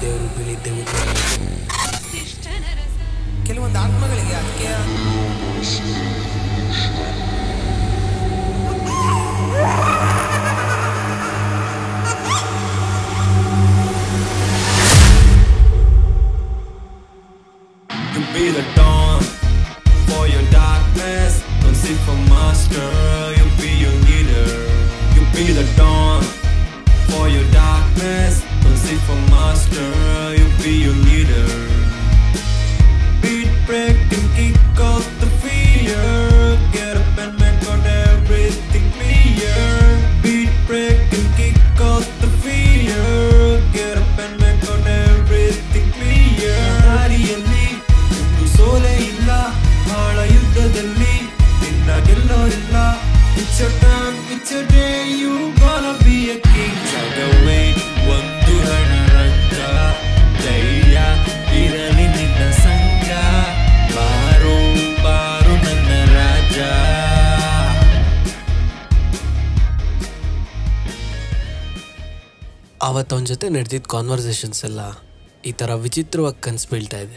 ದೇವರು ಬಿಳಿ ದೇವರು ಕೆಲವೊಂದು ಆತ್ಮಗಳಿಗೆ ಅದಕ್ಕೆ You be the dawn for your darkness. Don't seek for master. You be your leader. You be the dawn for your darkness. Don't seek for master. You be your leader. Beat break and kick off the fear. Get up and make out everything clear. Beat break and kick off the fear. Get up and make out everything clear. ದಾರಿಯಲ್ಲಿ ಒಂದು ಸೋಲೆ ಇಲ್ಲ ಬಾಳ ಯುದ್ಧದಲ್ಲಿ ನಿನ್ನ ಗೆಲ್ಲೋರಿಲ್ಲ It's your time, it's your day, you gonna be a king. ಜಗವೇ ಒಂದು ರಣರಂಗ ಧೈರ್ಯ ಇರಲಿ ನಿನ್ನ ಸಂಗ ಬಾರೋ ಬಾರು ನನ್ನ ರಾಜ ಅವತ್ತು ಅವನ ಜೊತೆ ನಡೆದಿದ್ದ ಕಾನ್ವರ್ಸೇಷನ್ಸ್ ಎಲ್ಲ ಈ ಥರ ವಿಚಿತ್ರವಾಗಿ ಕನ್ಸು ಬೀಳ್ತಾ ಇದೆ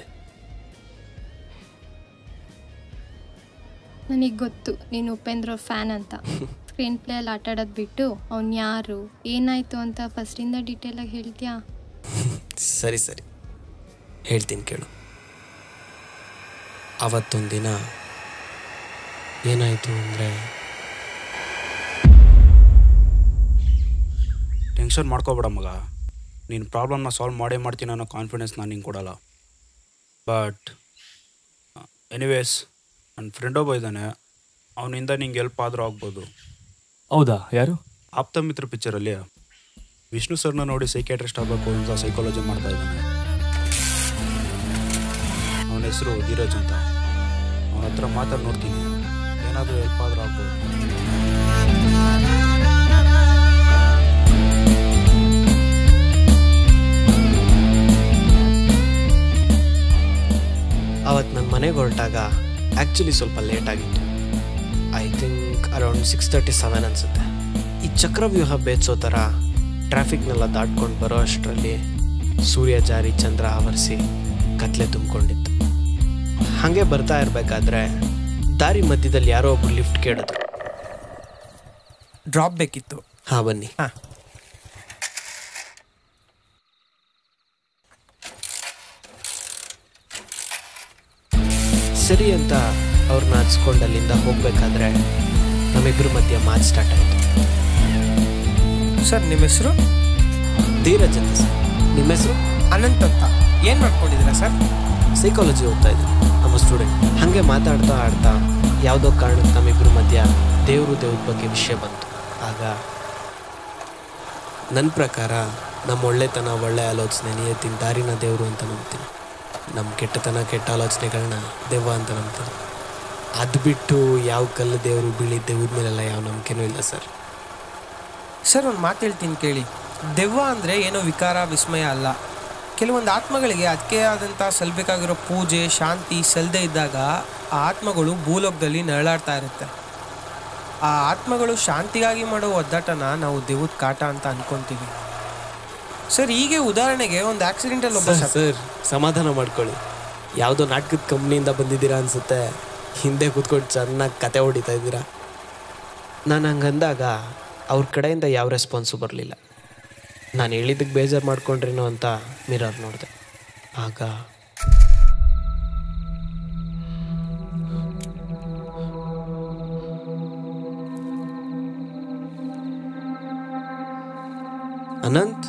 ನನಗೆ ಗೊತ್ತು ನೀನು ಉಪೇಂದ್ರ ಫ್ಯಾನ್ ಅಂತ ಸ್ಕ್ರೀನ್ ಪ್ಲೇಯಲ್ಲಿ ಆಟ ಆಡೋದು ಬಿಟ್ಟು ಅವ್ನು ಯಾರು ಏನಾಯಿತು ಅಂತ ಫಸ್ಟಿಂದ ಡೀಟೇಲಾಗಿ ಹೇಳ್ತೀಯಾ ಸರಿ ಸರಿ ಹೇಳ್ತೀನಿ ಕೇಳು ಅವತ್ತೊಂದು ದಿನ ಏನಾಯಿತು ಅಂದರೆ ಟೆನ್ಷನ್ ಮಾಡ್ಕೋಬೇಡ ಮಗ ನೀನು ಪ್ರಾಬ್ಲಮ್ನ ಸಾಲ್ವ್ ಮಾಡೇ ಮಾಡ್ತೀನಿ ಅನ್ನೋ ಕಾನ್ಫಿಡೆನ್ಸ್ ನಾನು ನಿಂಗೆ ಕೊಡಲ್ಲ ಬಟ್ ಎನಿವೇಸ್ ನನ್ನ ಫ್ರೆಂಡ್ ಒಬ್ಬ ಇದ್ದಾನೆ ಅವನಿಂದ ನಿಂಗೆ ಹೆಲ್ಪ್ ಆದರೂ ಆಗ್ಬೋದು ಹೌದಾ ಯಾರು ಆಪ್ತ ಮಿತ್ರ ಪಿಕ್ಚರಲ್ಲಿ ವಿಷ್ಣು ಸರ್ನ ನೋಡಿ ಸೈಕ್ಯಾಟ್ರಿಸ್ಟ್ ಆಗಬೇಕು ಅಂತ ಸೈಕಾಲಜಿ ಮಾಡ್ತಾ ಇದ್ದಾನೆ ಅವನ ಹೆಸರು ಧೀರಜ್ ಅಂತ ಅವನ ಹತ್ರ ಮಾತಾಡಿ ನೋಡ್ತೀನಿ ಏನಾದರೂ ಹೆಲ್ಪ್ ಆದರೂ ಆಗ್ಬೋದು ಅವತ್ತು ನನ್ನ ಮನೆಗೆ ಹೊರಟಾಗ ಆ್ಯಕ್ಚುಲಿ ಸ್ವಲ್ಪ ಲೇಟ್ ಆಗಿತ್ತು I think around six thirty seven ಅನಿಸುತ್ತೆ ಈ ಚಕ್ರವ್ಯೂಹ ಬೇಚೋ ಥರ ಟ್ರಾಫಿಕ್ನೆಲ್ಲ ದಾಟ್ಕೊಂಡು ಬರೋ ಅಷ್ಟರಲ್ಲಿ ಸೂರ್ಯ ಜಾರಿ ಚಂದ್ರ ಆವರಿಸಿ ಕತ್ಲೆ ತುಂಬಿಕೊಂಡಿತ್ತು ಹಾಗೆ ಬರ್ತಾ ಇರಬೇಕಾದ್ರೆ ದಾರಿ ಮಧ್ಯದಲ್ಲಿ ಯಾರೋ ಒಬ್ರು ಲಿಫ್ಟ್ ಕೇಳಿದ್ರು ಡ್ರಾಪ್ ಬೇಕಿತ್ತು ಹಾಂ ಬನ್ನಿ ಹಾಂ ಸರಿ ಅಂತ ಅವ್ರನ್ನ ಹಚ್ಕೊಂಡು ಅಲ್ಲಿಂದ ಹೋಗ್ಬೇಕಾದ್ರೆ ನಮ್ಮಿಬ್ಬರ ಮಧ್ಯೆ ಮಾತು ಸ್ಟಾರ್ಟ್ ಆಯಿತು ಸರ್ ನಿಮ್ಮ ಹೆಸರು ಧೀರಜ್ ಅಂತ ಸರ್ ನಿಮ್ಮ ಹೆಸರು ಅನಂತ್ ಅಂತ ಏನು ಮಾಡ್ಕೊಂಡಿದ್ದೀರಾ ಸರ್ ಸೈಕಾಲಜಿ ಓದ್ತಾ ಇದ್ದೀನಿ ನಮ್ಮ ಸ್ಟೂಡೆಂಟ್ ಹಾಗೆ ಮಾತಾಡ್ತಾ ಆಡ್ತಾ ಯಾವುದೋ ಕಾರಣಕ್ಕೆ ನಮ್ಮಿಬ್ಬರ ಮಧ್ಯ ದೇವರು ದೇವ್ರ ಬಗ್ಗೆ ವಿಷಯ ಬಂತು ಆಗ ನನ್ನ ಪ್ರಕಾರ ನಮ್ಮ ಒಳ್ಳೆತನ ಒಳ್ಳೆ ಆಲೋಚನೆ ನಿಯತ್ತಿನ ದಾರಿನ ದೇವರು ಅಂತ ನಂಬ್ತೀನಿ ನಮ್ಮ ಕೆಟ್ಟತನ ಕೆಟ್ಟ ಆಲೋಚನೆಗಳನ್ನ ದೆವ್ವ ಅಂತ ನಂಬ್ತೀನಿ ಅದು ಬಿಟ್ಟು ಯಾವ ಕಲ್ಲು ದೇವರು ಬಿಳಿ ದೇವ್ರ ಮೇಲೆಲ್ಲ ಯಾವ ನಂಬಿಕೆನೂ ಇಲ್ಲ ಸರ್ ಸರ್ ಒಂದು ಮಾತು ಹೇಳ್ತೀನಿ ಕೇಳಿ ದೆವ್ವ ಅಂದರೆ ಏನೋ ವಿಕಾರ ವಿಸ್ಮಯ ಅಲ್ಲ ಕೆಲವೊಂದು ಆತ್ಮಗಳಿಗೆ ಅದಕ್ಕೆ ಆದಂಥ ಸಲ್ಬೇಕಾಗಿರೋ ಪೂಜೆ ಶಾಂತಿ ಸಲ್ಲದೆ ಇದ್ದಾಗ ಆ ಆತ್ಮಗಳು ಭೂಲೋಕದಲ್ಲಿ ನರಳಾಡ್ತಾ ಇರುತ್ತೆ ಆ ಆತ್ಮಗಳು ಶಾಂತಿಗಾಗಿ ಮಾಡೋ ಒದ್ದಾಟನ ನಾವು ದೆವ್ವದ ಕಾಟ ಅಂತ ಅನ್ಕೊಂತೀವಿ ಸರ್ ಹೀಗೆ ಉದಾಹರಣೆಗೆ ಒಂದು ಆಕ್ಸಿಡೆಂಟಲ್ಲಿ ಒಬ್ಬ ಸರ್ ಸತ್- ಸರ್ ಸಮಾಧಾನ ಮಾಡ್ಕೊಳ್ಳಿ ಯಾವುದೋ ನಾಟಕದ ಕಂಪ್ನಿಯಿಂದ ಬಂದಿದ್ದೀರಾ ಅನ್ಸುತ್ತೆ ಹಿಂದೆ ಕೂತ್ಕೊಂಡು ಚೆನ್ನಾಗಿ ಕತೆ ಹೊಡಿತಾ ಇದ್ದೀರಾ ನಾನು ಹಂಗಂದಾಗ ಅವ್ರ ಕಡೆಯಿಂದ ಯಾವ ರೆಸ್ಪಾನ್ಸು ಬರಲಿಲ್ಲ ನಾನು ಹೇಳಿದ್ದಕ್ಕೆ ಬೇಜಾರು ಮಾಡ್ಕೊಂಡ್ರೇನೋ ಅಂತ ಮಿರರ್ ನೋಡಿದೆ ಆಗ ಅನಂತ್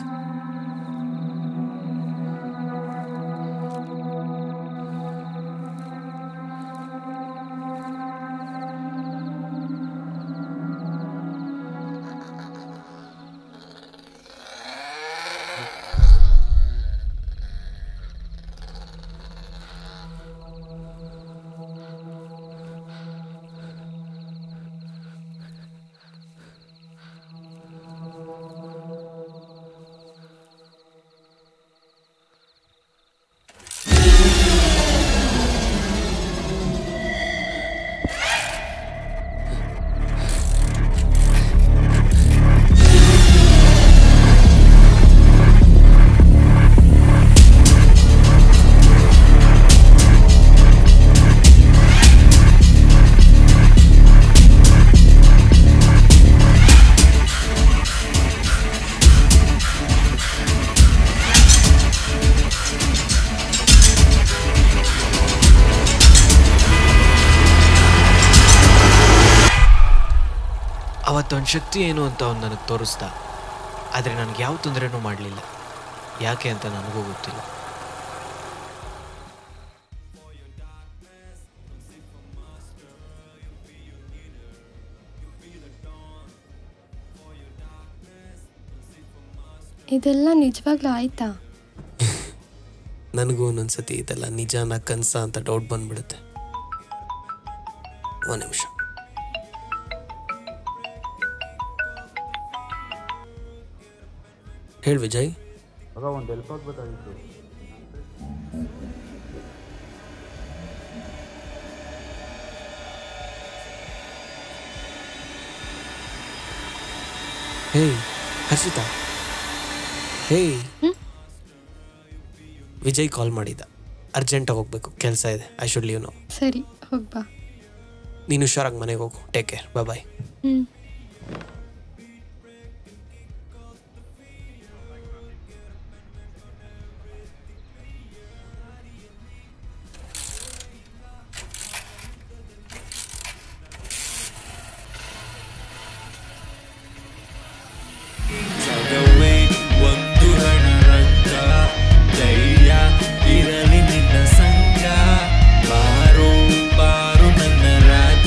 ಅವತ್ತೊಂದು ಶಕ್ತಿ ಏನು ಅಂತ ಅವ್ನು ನನಗೆ ತೋರಿಸ್ದ ಆದರೆ ನನಗೆ ಯಾವ ತೊಂದರೆನೂ ಮಾಡಲಿಲ್ಲ ಯಾಕೆ ಅಂತ ನನಗೂ ಗೊತ್ತಿಲ್ಲ ಇದೆಲ್ಲ ನಿಜವಾಗ್ಲೂ ಆಯ್ತಾ ನನಗೂ ಒಂದೊಂದ್ಸತಿ ಇದೆಲ್ಲ ನಿಜಾನ ಕನಸ ಅಂತ ಡೌಟ್ ಬಂದ್ಬಿಡುತ್ತೆ ಒಂದು ನಿಮಿಷ ಹೇಳಿ ವಿಜಯ್ ಮಗ ಒಂದು ಹೆಲ್ಪ್ ಆಗಬೇಕಾಗಿತ್ತು ಹೇಯ್ ಹರ್ಷಿತಾ ಹೇಯ್ ವಿಜಯ್ ಕಾಲ್ ಮಾಡಿದ್ದ ಅರ್ಜೆಂಟಾಗಿ ಹೋಗ್ಬೇಕು ಕೆಲಸ ಇದೆ ಐ ಶುಡ್ ಲೀವ್ ನೋ ಸರಿ ಹೋಗ್ಬಾ ನೀನು ಹುಷಾರಾಗಿ ಮನೆಗೆ ಹೋಗು ಟೇಕ್ ಕೇರ್ ಬಾಯ್ ಬಾಯ್ ಹ್ಞೂ ಜಗವೇ ಒಂದು ರಣರಂಗ ಧೈರ್ಯ ಇರಲಿ ನಿನ್ನ ಸಂಗ ಬಾರು ಬಾರು ನನ್ನ ರಾಜ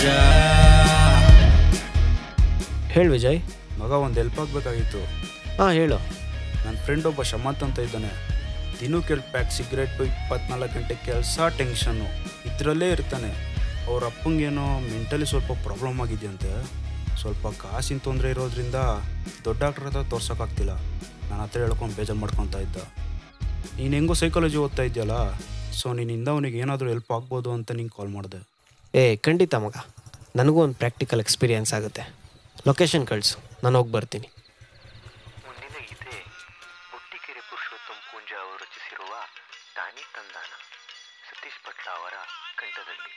ಹೇಳು ವಿಜಯ್ ಮಗ ಒಂದು ಹೆಲ್ಪ್ ಆಗಬೇಕಾಗಿತ್ತು ಹಾಂ ಹೇಳು ನನ್ನ ಫ್ರೆಂಡ್ ಒಬ್ಬ ಶಮಂತ್ ಅಂತ ಇದ್ದಾನೆ ದಿನಕ್ಕೆ ಎರಡು ಪ್ಯಾಕ್ ಸಿಗರೇಟು ಇಪ್ಪತ್ನಾಲ್ಕು ಗಂಟೆ ಕೆಲಸ ಟೆನ್ಷನ್ನು ಇದರಲ್ಲೇ ಇರ್ತಾನೆ ಅವ್ರ ಅಪ್ಪಂಗೇನೋ ಮೆಂಟಲಿ ಸ್ವಲ್ಪ ಪ್ರಾಬ್ಲಮ್ ಆಗಿದೆಯಂತೆ ಸ್ವಲ್ಪ ಕಾಸಿನ ತೊಂದರೆ ಇರೋದ್ರಿಂದ ದೊಡ್ಡ ಡಾಕ್ಟ್ರ್ ಹತ್ರ ತೋರ್ಸೋಕ್ಕಾಗ್ತಿಲ್ಲ ನನ್ನ ಹತ್ರ ಹೇಳ್ಕೊಂಡು ಬೇಜಾರು ಮಾಡ್ಕೊತಾ ಇದ್ದ ನೀನು ಹೆಂಗೋ ಸೈಕಾಲಜಿ ಓದ್ತಾ ಇದೆಯಲ್ಲ ಸೊ ನಿನ್ನಿಂದ ಅವನಿಗೆ ಏನಾದರೂ ಹೆಲ್ಪ್ ಆಗ್ಬೋದು ಅಂತ ನಿಂಗೆ ಕಾಲ್ ಮಾಡಿದೆ ಏ ಖಂಡಿತ ಮಗ ನನಗೂ ಒಂದು ಪ್ರಾಕ್ಟಿಕಲ್ ಎಕ್ಸ್ಪೀರಿಯನ್ಸ್ ಆಗುತ್ತೆ ಲೊಕೇಶನ್ ಕಳಿಸು ನಾನು ಹೋಗಿ ಬರ್ತೀನಿ ಮುಂದಿನ ಗೀತೆ ಮುಟ್ಟಿಕೆರೆ ಪುರುಷೋತ್ತಮ್ ಪೂಂಜ ಅವರು ರಚಿಸಿರುವ ತಾನಿ ತಂದಾನ ಸತೀಶ್ ಭಟ್ಲ ಅವರ ಕಂಠದಲ್ಲಿ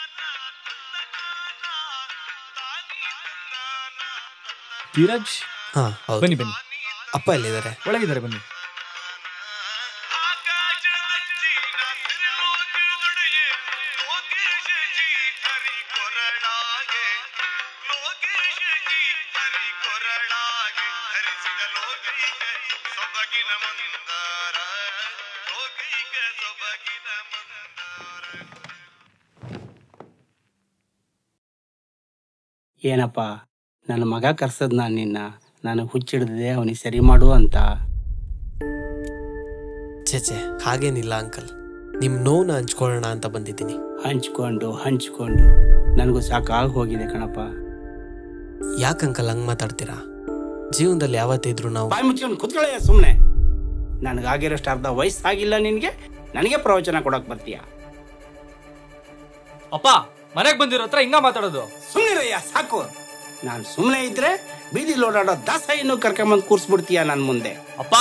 ಧೀರಜ್ ಹಾಂ ಹೌದು ಬನ್ನಿ ಬನ್ನಿ ಅಪ್ಪ ಎಲ್ಲಿದ್ದಾರೆ ಒಳಗಿದ್ದಾರೆ ಬನ್ನಿ ಏನಪ್ಪ ನನ್ನ ಮಗ ಕರ್ಸದ್ ನಾನು ನಿನ್ನ ನಾನು ಹುಚ್ಚಿಡ್ದೆ ಅವನಿಗೆ ಸರಿ ಮಾಡು ಅಂತ ಛೇ ಛೇ ಹಾಗೇನಿಲ್ಲ ಅಂಕಲ್ ನಿಮ್ಮ ನೋವನ್ನ ಹಂಚ್ಕೊಳ್ಳೋಣ ಅಂತ ಬಂದಿದ್ದೀನಿ ಹಂಚ್ಕೊಂಡು ಹಂಚ್ಕೊಂಡು ನನಗೂ ಸಾಕಾಗಿ ಹೋಗಿದೆ ಕಣಪ್ಪ ಯಾಕೆ ಅಂಕಲ್ ಹಂಗೆ ಮಾತಾಡ್ತೀರಾ ಜೀವನದಲ್ಲಿ ಯಾವತ್ತಿದ್ರು ನಾವು ಬಾಯಿ ಮುಚ್ಕೊಂಡು ಕುತ್ಕೊಳ್ಳೆ ಸುಮ್ಮನೆ ನನಗಾಗಿರೋಷ್ಟು ಅರ್ಧ ವಯಸ್ಸಾಗಿಲ್ಲ ನಿನಗೆ ನನಗೆ ಪ್ರವಚನ ಕೊಡಕ್ ಬರ್ತೀಯ ಅಪ್ಪ ಮನೆಗೆ ಬಂದಿರೋ ಹತ್ರ ಹಿಂಗ ಮಾತಾಡೋದು ಸುಮ್ಮನಿರಯ್ಯ ಸಾಕು ನಾನು ಸುಮ್ಮನೆ ಇದ್ರೆ ಬೀದಿಲಿ ಓಡಾಡೋ ದಾಸ ಇನ್ನು ಕರ್ಕೊಂಬಂದು ಕೂರ್ಸ್ಬಿಡ್ತೀಯ ನನ್ನ ಮುಂದೆ ಅಪ್ಪ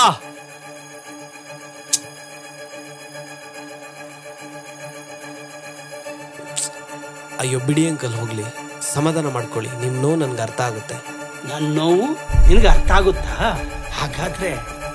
ಅಯ್ಯೋ ಬಿಡಿ ಅಂಕಲ್ ಹೋಗ್ಲಿ ಸಮಾಧಾನ ಮಾಡ್ಕೊಳ್ಳಿ ನಿಮ್ಮ ನೋವು ನನ್ಗೆ ಅರ್ಥ ಆಗುತ್ತೆ ನನ್ನ ನೋವು ನಿನಗೆ ಅರ್ಥ ಆಗುತ್ತಾ ಹಾಗಾದ್ರೆ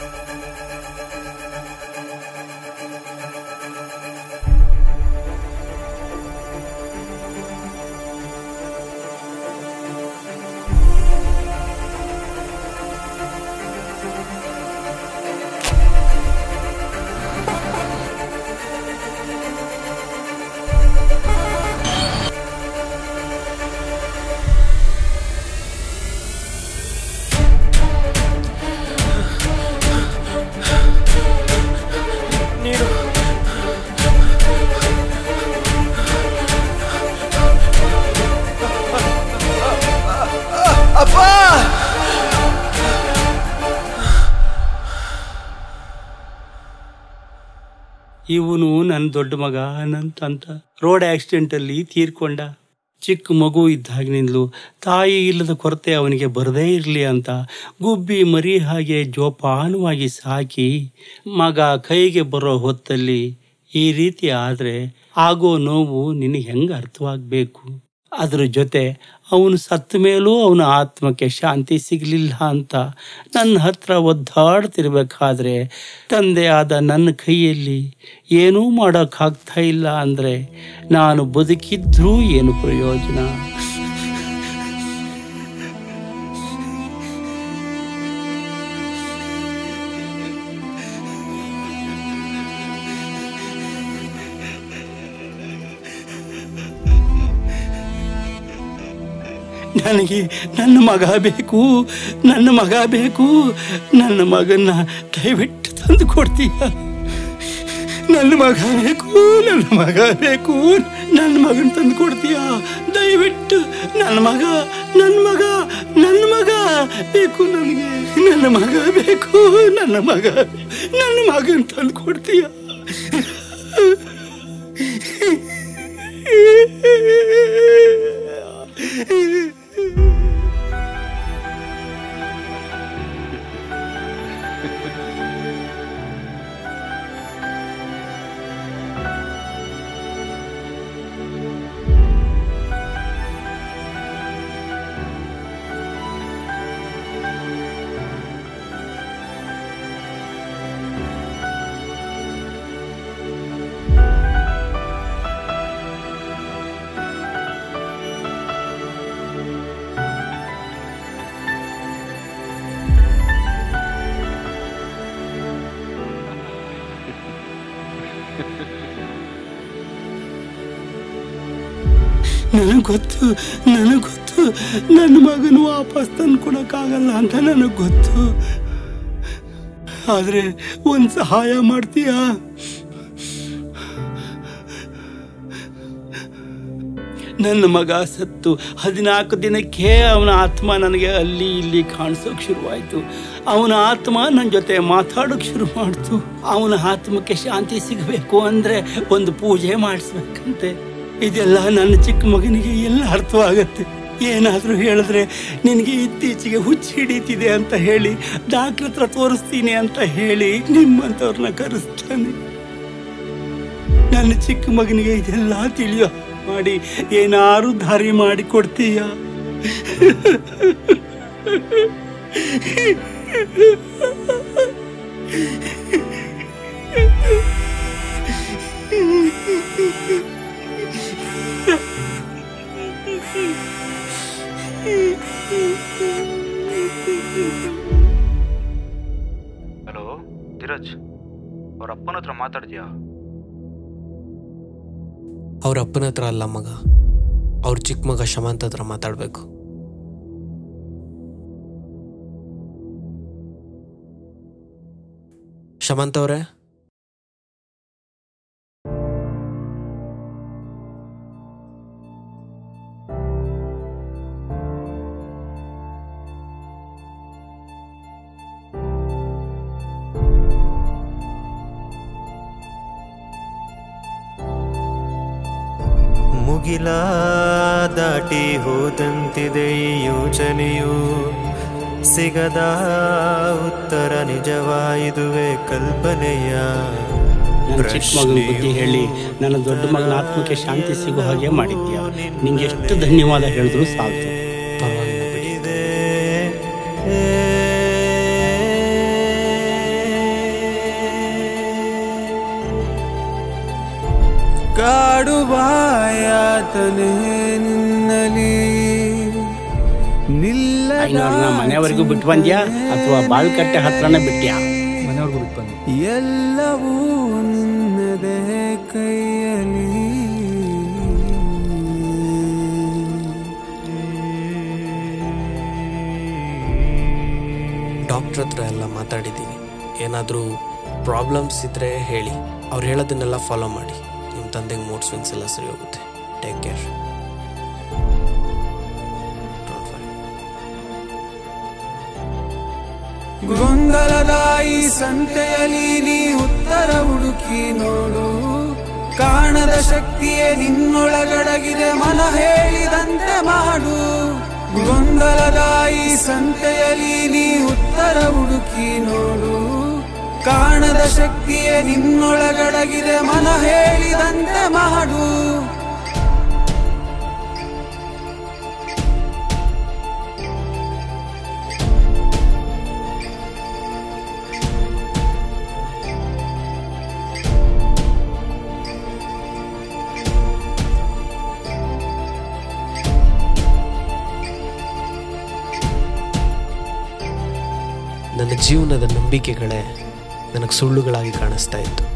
ಇವನು ನನ್ನ ದೊಡ್ಡ ಮಗ ಅನಂತ್ ಅಂತ ರೋಡ್ ಆಕ್ಸಿಡೆಂಟಲ್ಲಿ ತೀರ್ಕೊಂಡ ಚಿಕ್ಕ ಮಗು ಇದ್ದಾಗಿನಿಂದಲೂ ತಾಯಿ ಇಲ್ಲದ ಕೊರತೆ ಅವನಿಗೆ ಬರದೇ ಇರಲಿ ಅಂತ ಗುಬ್ಬಿ ಮರಿ ಹಾಗೆ ಜೋಪಾನವಾಗಿ ಸಾಕಿ ಮಗ ಕೈಗೆ ಬರೋ ಹೊತ್ತಲ್ಲಿ ಈ ರೀತಿ ಆದರೆ ಆಗೋ ನೋವು ನಿನಗೆ ಹೆಂಗೆ ಅರ್ಥವಾಗಬೇಕು ಅದ್ರ ಜೊತೆ ಅವನು ಸತ್ತ ಮೇಲೂ ಅವನ ಆತ್ಮಕ್ಕೆ ಶಾಂತಿ ಸಿಗಲಿಲ್ಲ ಅಂತ ನನ್ನ ಹತ್ರ ಒದ್ದಾಡ್ತಿರ್ಬೇಕಾದ್ರೆ ತಂದೆ ಆದ ನನ್ನ ಕೈಯಲ್ಲಿ ಏನೂ ಮಾಡೋಕ್ಕಾಗ್ತಾ ಇಲ್ಲ ಅಂದರೆ ನಾನು ಬದುಕಿದ್ರೂ ಏನು ಪ್ರಯೋಜನ ನನಗೆ ನನ್ನ ಮಗ ಬೇಕು ನನ್ನ ಮಗ ಬೇಕು ನನ್ನ ಮಗನ್ನ ದಯವಿಟ್ಟು ತಂದು ಕೊಡ್ತೀಯ ನನ್ನ ಮಗ ಬೇಕು ನನ್ನ ಮಗ ಬೇಕು ನನ್ನ ಮಗನ ತಂದು ಕೊಡ್ತೀಯ ದಯವಿಟ್ಟು ನನ್ನ ಮಗ ನನ್ನ ಮಗ ನನ್ನ ಮಗ ಬೇಕು ನನಗೆ ನನ್ನ ಮಗ ಬೇಕು ನನ್ನ ಮಗ ನನ್ನ ಮಗನ ತಂದು ಕೊಡ್ತೀಯ ನನಗೆ ಗೊತ್ತು ನನಗೆ ಗೊತ್ತು ನನ್ನ ಮಗನ ವಾಪಸ್ ತಂದ್ಕೊಡಕ್ಕಾಗಲ್ಲ ಅಂತ ನನಗೆ ಗೊತ್ತು ಆದರೆ ಒಂದು ಸಹಾಯ ಮಾಡ್ತೀಯಾ ನನ್ನ ಮಗ ಸತ್ತು ಹದಿನಾಲ್ಕು ದಿನಕ್ಕೆ ಅವನ ಆತ್ಮ ನನಗೆ ಅಲ್ಲಿ ಇಲ್ಲಿ ಕಾಣಿಸೋಕೆ ಶುರುವಾಯಿತು ಅವನ ಆತ್ಮ ನನ್ನ ಜೊತೆ ಮಾತಾಡೋಕೆ ಶುರು ಮಾಡ್ತು ಅವನ ಆತ್ಮಕ್ಕೆ ಶಾಂತಿ ಸಿಗಬೇಕು ಅಂದರೆ ಒಂದು ಪೂಜೆ ಮಾಡಿಸ್ಬೇಕಂತೆ ಇದೆಲ್ಲ ನನ್ನ ಚಿಕ್ಕ ಮಗನಿಗೆ ಎಲ್ಲ ಅರ್ಥವಾಗತ್ತೆ ಏನಾದರೂ ಹೇಳಿದ್ರೆ ನಿನಗೆ ಇತ್ತೀಚೆಗೆ ಹುಚ್ಚು ಹಿಡೀತಿದೆ ಅಂತ ಹೇಳಿ ಡಾಕ್ಟ್ರ್ ಹತ್ರ ತೋರಿಸ್ತೀನಿ ಅಂತ ಹೇಳಿ ನಿಮ್ಮಂಥವ್ರನ್ನ ಕರೆಸ್ತಾನೆ ನನ್ನ ಚಿಕ್ಕ ಮಗನಿಗೆ ಇದೆಲ್ಲ ತಿಳಿಯೋ ಮಾಡಿ ಏನಾರು ದಾರಿ ಮಾಡಿ ಕೊಡ್ತೀಯ ಹಲೋ ಧೀರಜ್ ಅವ್ರ ಅಪ್ಪನ ಹತ್ರ ಮಾತಾಡ್ತೀಯಾ ಅವ್ರ ಅಪ್ಪನ ಹತ್ರ ಅಲ್ಲ ಮಗ ಅವ್ರ ಚಿಕ್ಕ ಮಗ ಶಮಂತ್ ಹತ್ರ ಮಾತಾಡಬೇಕು ಶಮಂತ್ ಅವರೇ ಮುಗಿಲ ದಾಟಿ ಹೋದಂತಿದೆ ಈ ಯೋಚನೆಯು ಸಿಗದ ಉತ್ತರ ನಿಜವಾಯಿದುವೆ ಕಲ್ಪನೆಯ ನನ್ನ ಚಿಕ್ಕ ಮಗನ ಬುದ್ಧಿ ಹೇಳಿ ನನ್ನ ದೊಡ್ಡ ಮಗನ ಆತ್ಮಕ್ಕೆ ಶಾಂತಿ ಸಿಗೋ ಹಾಗೆ ಮಾಡಿದ್ಯಾ ನಿಂಗೆ ಎಷ್ಟು ಧನ್ಯವಾದ ಹೇಳಿದ್ರು ಸಾಲ್ತು ಪರವಾಗಿಲ್ಲ ಬಿಡಿ ಇದೆ ಕಾಡುವಾಯಾತನೆ ನಿನ್ನಲಿ ನಿಲ್ಲ ಐನವ್ರನ್ನ ಮನೆಯವರೆಗೂ ಬಿಟ್ಟು ಬಂದ್ಯಾ ಅಥವಾ ಬಾವಿಕಟ್ಟೆ ಹತ್ರನೇ ಬಿಟ್ಟ್ಯಾ ಮನೆಯವ್ರಿಗೂ ಬಿಟ್ಟು ಬಂದು ಎಲ್ಲವೂ ನಿನ್ನದೇ ಕೈಯಲ್ಲಿ ಡಾಕ್ಟ್ರ್ ಹತ್ರ ಎಲ್ಲ ಮಾತಾಡಿದ್ದೀನಿ ಏನಾದರೂ ಪ್ರಾಬ್ಲಮ್ಸ್ ಇದ್ದರೆ ಹೇಳಿ ಅವ್ರು ಹೇಳೋದನ್ನೆಲ್ಲ ಫಾಲೋ ಮಾಡಿ ನಿಮ್ಮ ತಂದೆಗೆ ಮೂಡ್ ಸ್ವಿಂಗ್ಸ್ ಎಲ್ಲ ಸರಿ ಹೋಗುತ್ತೆ ಟೇಕ್ ಕೇರ್ ಗೊಂದಲದ ಈ ಸಂತೆಯಲ್ಲಿ ನೀ ಉತ್ತರ ಹುಡುಕಿ ನೋಡು ಕಾಣದ ಶಕ್ತಿಯೇ ನಿನ್ನೊಳಗಡಗಿದೆ ಮನ ಹೇಳಿದಂತೆ ಮಾಡು ಗೊಂದಲದ ಈ ಸಂತೆಯಲ್ಲಿ ನೀ ಉತ್ತರ ಹುಡುಕಿ ನೋಡು ಕಾಣದ ಶಕ್ತಿಯೇ ನಿನ್ನೊಳಗಡಗಿದೆ ಮನ ಹೇಳಿದಂತೆ ಮಾಡು ನನ್ನ ಜೀವನದ ನಂಬಿಕೆಗಳೇ ನನಗೆ ಸುಳ್ಳುಗಳಾಗಿ ಕಾಣಿಸ್ತಾ ಇತ್ತು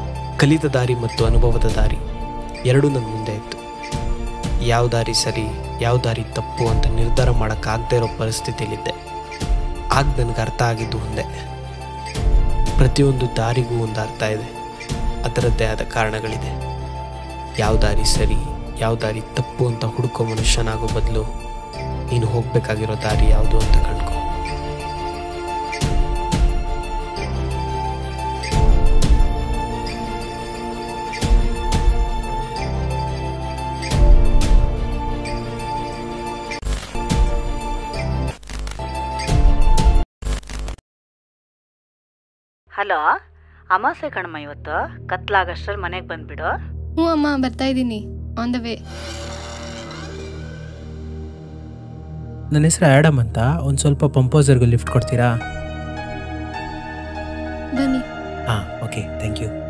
ಕಲಿತ ದಾರಿ ಮತ್ತು ಅನುಭವದ ದಾರಿ ಎರಡೂ ನನ್ನ ಮುಂದೆ ಇತ್ತು ಯಾವ ದಾರಿ ಸರಿ ಯಾವ ದಾರಿ ತಪ್ಪು ಅಂತ ನಿರ್ಧಾರ ಮಾಡೋಕ್ಕಾಗದೇ ಇರೋ ಪರಿಸ್ಥಿತಿಯಲ್ಲಿದ್ದೆ ಆಗ ನನಗೆ ಅರ್ಥ ಆಗಿದ್ದು ಒಂದೇ ಪ್ರತಿಯೊಂದು ದಾರಿಗೂ ಒಂದು ಅರ್ಥ ಇದೆ ಅದರದ್ದೇ ಆದ ಕಾರಣಗಳಿದೆ ಯಾವ ದಾರಿ ಸರಿ ಯಾವ ದಾರಿ ತಪ್ಪು ಅಂತ ಹುಡುಕೋ ಮನುಷ್ಯನಾಗೋ ಬದಲು ನೀನು ಹೋಗಬೇಕಾಗಿರೋ ದಾರಿ ಯಾವುದು ಅಂತ ಕಂಡ್ಕೊ ಹಲೋ ಅಮಾಸೆ ಕಣಮ್ಮ ಇವತ್ತು ಕತ್ಲಾಗಷ್ಟ್ರಲ್ಲಿ ಮನೆಗೆ ಬಂದ್ಬಿಡು ಹ್ಞೂ ಅಮ್ಮ ಬರ್ತಾ ಇದ್ದೀನಿ ಆನ್ ದ ವೇ ನನ್ನ ಹೆಸರು ಆ್ಯಡಮ್ ಅಂತ ಒಂದು ಸ್ವಲ್ಪ ಪಂಪೋಸರ್ಗೆ ಲಿಫ್ಟ್ ಕೊಡ್ತೀರಾ ಬನ್ನಿ ಹಾಂ ಓಕೆ ಥ್ಯಾಂಕ್ ಯು